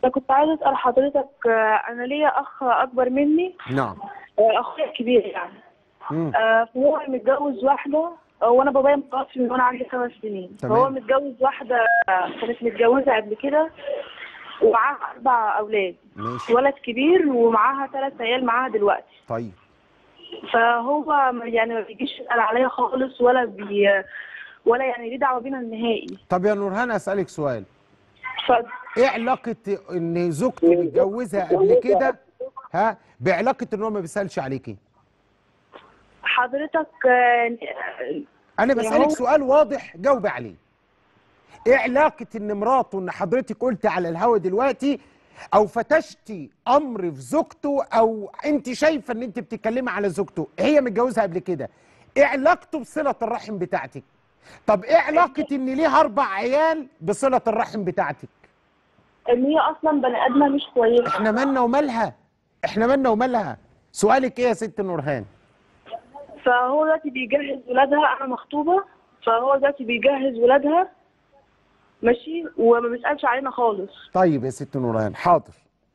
فكنت عايزة أسأل حضرتك آه، أنا ليا أخ أكبر مني نعم آه، أخويا الكبير يعني مم. آه، فهو متجوز واحدة آه، وأنا بابايا متوفي من وأنا عندي خمس سنين تمام. فهو متجوز واحدة آه، كانت متجوزة قبل كده ومعاها أربع أولاد ماشي ولد كبير ومعاها ثلاث عيال معاها دلوقتي طيب فهو ما- يعني ما بيجيش يسأل عليا خالص ولا بي ولا يعني ليه دعوة بينا نهائي طب يا نورهان اسالك سؤال اتفضل ايه علاقه ان زوجته متجوزها قبل كده ها بعلاقه ان هو ما بيسالش عليكي حضرتك آه، انا يا بسالك هو- سؤال واضح جاوبي عليه ايه علاقه ان مراته ان حضرتك قلت على الهوا دلوقتي او فتشتي امر في زوجته او انت شايفه ان انت بتتكلمي على زوجته هي متجوزها قبل كده ايه علاقته بصله الرحم بتاعتك طب ايه علاقه ان ليها اربع عيال بصله الرحم بتاعتك ان هي اصلا بني ادمه مش كويسه احنا مالنا ومالها احنا مالنا ومالها سؤالك ايه يا ست نورهان فهو دلوقتي بيجهز ولادها انا مخطوبه فهو دلوقتي بيجهز ولادها ماشي وما بيسالش علينا خالص طيب يا ست نورهان حاضر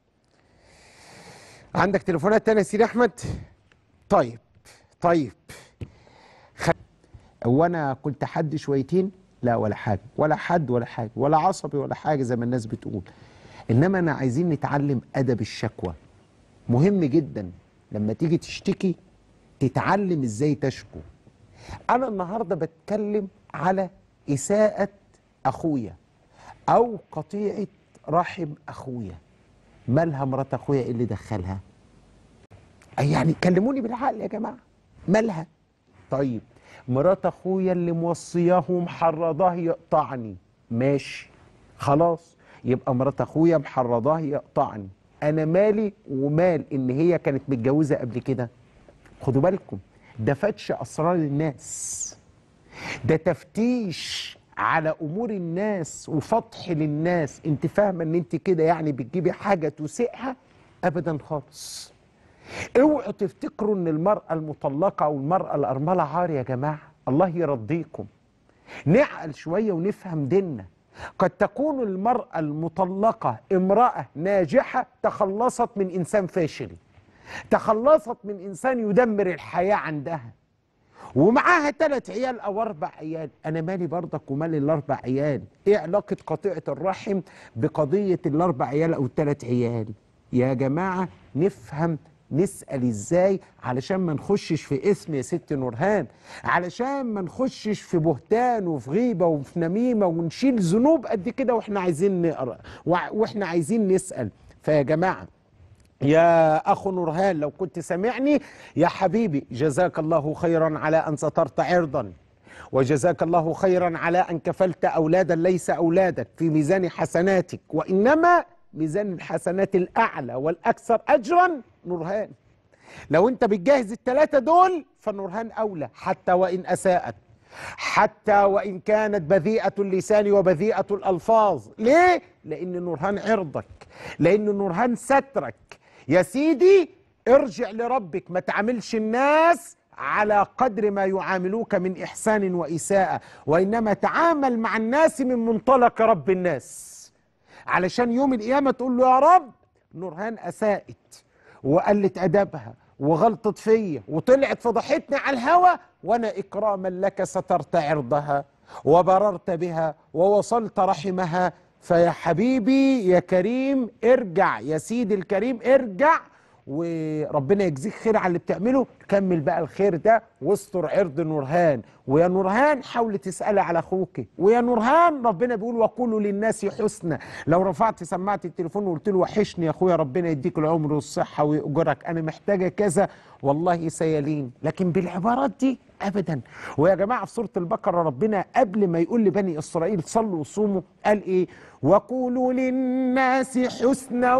عندك تليفونات تانية يا سيدي احمد طيب طيب خ... هو انا كنت حد شويتين لا ولا حاجه ولا حد ولا حاجه ولا عصبي ولا حاجه زي ما الناس بتقول انما انا عايزين نتعلم ادب الشكوى مهم جدا لما تيجي تشتكي تتعلم ازاي تشكو انا النهارده بتكلم على اساءه اخويا او قطيعه رحم اخويا مالها مرات اخويا ايه اللي دخلها أي يعني كلموني بالعقل يا جماعه مالها طيب مرات اخويا اللي موصياه ومحرضاه يقطعني ماشي خلاص يبقى مرات اخويا محرضاه يقطعني انا مالي ومال ان هي كانت متجوزه قبل كده خدوا بالكم ده فتش اسرار الناس ده تفتيش على امور الناس وفتح للناس انت فاهمه ان انت كده يعني بتجيبي حاجه تسيئها ابدا خالص اوعوا تفتكروا ان المراه المطلقه او المراه الارمله عار يا جماعه الله يرضيكم نعقل شويه ونفهم ديننا قد تكون المراه المطلقه امراه ناجحه تخلصت من انسان فاشل تخلصت من انسان يدمر الحياه عندها ومعاها ثلاث عيال او اربع عيال انا مالي برضك ومالي الاربع عيال ايه علاقه قطيعه الرحم بقضيه الاربع عيال او الثلاث عيال يا جماعه نفهم نسال ازاي علشان ما نخشش في اسم يا ست نورهان علشان ما نخشش في بهتان وفي غيبه وفي نميمه ونشيل ذنوب قد كده واحنا عايزين نقرا وع- واحنا عايزين نسال فيا جماعه يا أخ نورهان لو كنت سامعني يا حبيبي جزاك الله خيرا على أن سترت عرضا وجزاك الله خيرا على أن كفلت أولادا ليس أولادك في ميزان حسناتك وإنما ميزان الحسنات الأعلى والأكثر أجرا نورهان لو أنت بتجهز الثلاثة دول فنورهان أولى حتى وإن أساءت حتى وإن كانت بذيئة اللسان وبذيئة الألفاظ ليه؟ لأن نورهان عرضك لأن نورهان سترك يا سيدي ارجع لربك ما تعاملش الناس على قدر ما يعاملوك من إحسان وإساءة وإنما تعامل مع الناس من منطلق رب الناس علشان يوم القيامة تقول له يا رب نورهان أساءت وقلت أدبها وغلطت فيا وطلعت فضحتني على الهوى وأنا إكراما لك سترت عرضها وبررت بها ووصلت رحمها فيا حبيبي يا كريم ارجع يا سيدي الكريم ارجع وربنا يجزيك خير على اللي بتعمله كمل بقى الخير ده واستر عرض نورهان ويا نورهان حاول تسألي على اخوك ويا نورهان ربنا بيقول وقولوا للناس حسنى لو رفعت سماعه التليفون وقلت له وحشني يا اخويا ربنا يديك العمر والصحه ويأجرك انا محتاجه كذا والله سيلين لكن بالعبارات دي ابدا ويا جماعه في سوره البقره ربنا قبل ما يقول لبني اسرائيل صلوا وصوموا قال ايه وقولوا للناس حسنا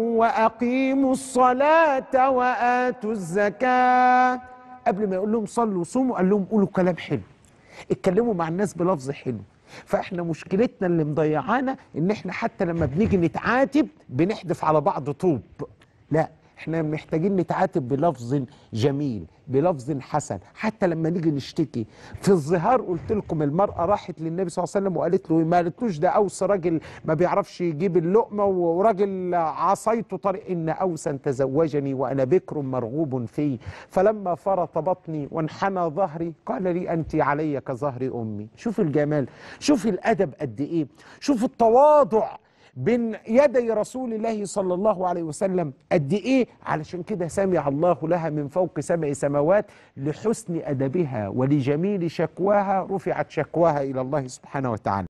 واقيموا الصلاه واتوا الزكاه قبل ما يقول لهم صلوا وصوموا قال لهم قولوا كلام حلو اتكلموا مع الناس بلفظ حلو فاحنا مشكلتنا اللي مضيعانا ان احنا حتى لما بنيجي نتعاتب بنحدف على بعض طوب لا احنا محتاجين نتعاتب بلفظ جميل بلفظ حسن حتى لما نيجي نشتكي في الظهار قلت لكم المرأة راحت للنبي صلى الله عليه وسلم وقالت له ما قالتلوش ده أوس راجل ما بيعرفش يجيب اللقمة وراجل عصيته طريق إن أوسا تزوجني وأنا بكر مرغوب فيه فلما فرط بطني وانحنى ظهري قال لي أنت علي كظهر أمي شوف الجمال شوف الأدب قد إيه شوف التواضع بين يدي رسول الله صلى الله عليه وسلم قد ايه علشان كده سمع الله لها من فوق سبع سماوات لحسن ادبها ولجميل شكواها رفعت شكواها الى الله سبحانه وتعالى